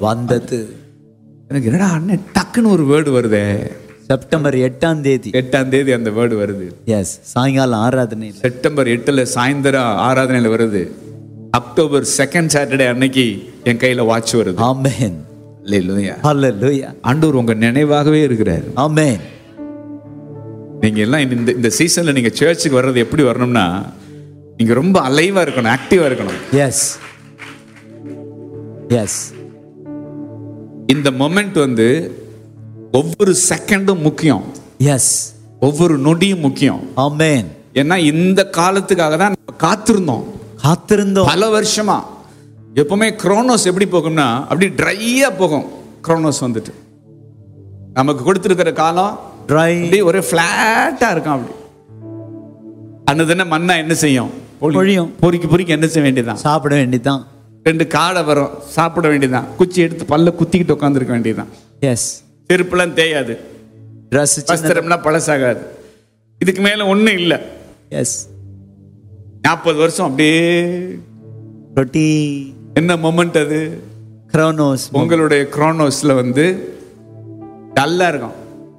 வந்தது எனக்கு என்னடா அண்ணன் டக்குன்னு ஒரு வேர்டு வருதே செப்டம்பர் எட்டாம் தேதி எட்டாம் தேதி அந்த வேர்டு வருது எஸ் சாயங்காலம் ஆராதனையில் செப்டம்பர் எட்டுல சாயந்தரம் ஆராதனையில வருது அக்டோபர் செகண்ட் சாட்டர்டே அன்னைக்கு என் கையில வாட்ச் வருது ஆமென் இல்லையா ஹalleluya ஆண்டவர் உங்க நினைவாகவே இருக்கிறார் ஆமென் நீங்க எல்லாம் இந்த இந்த சீசன்ல நீங்க சர்ச்சுக்கு வர்றது எப்படி வரணும்னா நீங்க ரொம்ப அலைவா இருக்கணும் ஆக்டிவா இருக்கணும் எஸ் எஸ் இந்த மொமெண்ட் வந்து ஒவ்வொரு செகண்டும் முக்கியம் எஸ் ஒவ்வொரு நொடியும் முக்கியம் ஆமென் ஏன்னா இந்த காலத்துக்காக தான் நம்ம காத்திருந்தோம் காத்திருந்தோம் பல வருஷமா எப்பவுமே குரோனோஸ் எப்படி போகும்னா அப்படி ட்ரையா போகும் குரோனோஸ் வந்துட்டு நமக்கு கொடுத்துருக்கிற காலம் ட்ரை அப்படியே ஒரே ஃபிளாட்டா இருக்கும் அப்படி அன்னதுன்னு மண்ணா என்ன செய்யும் பொழியும். பொறிக்கு பொறிக்கு என்ன செய்ய வேண்டியதான் சாப்பிட வேண்டியதுதான் ரெண்டு காடை வரும் சாப்பிட வேண்டியதான் குச்சி எடுத்து பல்ல குத்திக்கிட்டு உட்காந்துருக்க வேண்டியதுதான் எஸ் செருப்புலாம் தேயாது ட்ரெஸ் வஸ்திரம்லாம் பழசாகாது இதுக்கு மேல ஒண்ணும் இல்லை எஸ் நாற்பது வருஷம் அப்படியே ரொட்டி என்ன மொமெண்ட் அது கிரோனோஸ் உங்களுடைய குரோனோஸ்ல வந்து டல்லா இருக்கும்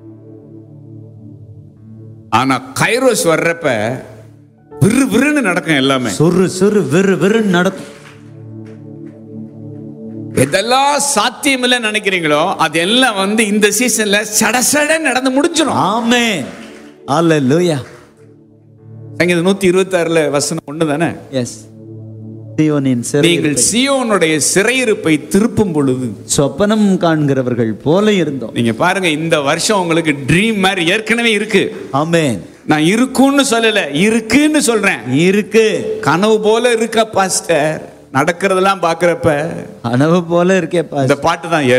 ஆனா கைரோஸ் வர்றப்ப விறு விறுன்னு நடக்கும் எல்லாமே சுரு சுரு விறு விறுன்னு நடக்கும் எதெல்லாம் சாத்தியம் இல்லை நினைக்கிறீங்களோ அது எல்லாம் வந்து இந்த சீசன்ல சட சட நடந்து முடிஞ்சிடும் ஆமென் ஹalleluya சங்கீதம் நூத்தி இருபத்தி ஆறுல வசனம் ஒண்ணு தானே எஸ் சீயோனின் சிறை நீங்கள் சியோனுடைய சிறையிருப்பை திருப்பும் பொழுது சொப்பனம் காண்கிறவர்கள் போல இருந்தோம் நீங்க பாருங்க இந்த வருஷம் உங்களுக்கு ட்ரீம் மாதிரி ஏற்கனவே இருக்கு ஆமென் நான் இருக்குன்னு சொல்லல இருக்குன்னு சொல்றேன் இருக்கு கனவு போல இருக்க பாஸ்டர் நடக்கிறதெல்லாம் பாக்குறப்ப கனவு போல இருக்கே இந்த பாட்டு தான்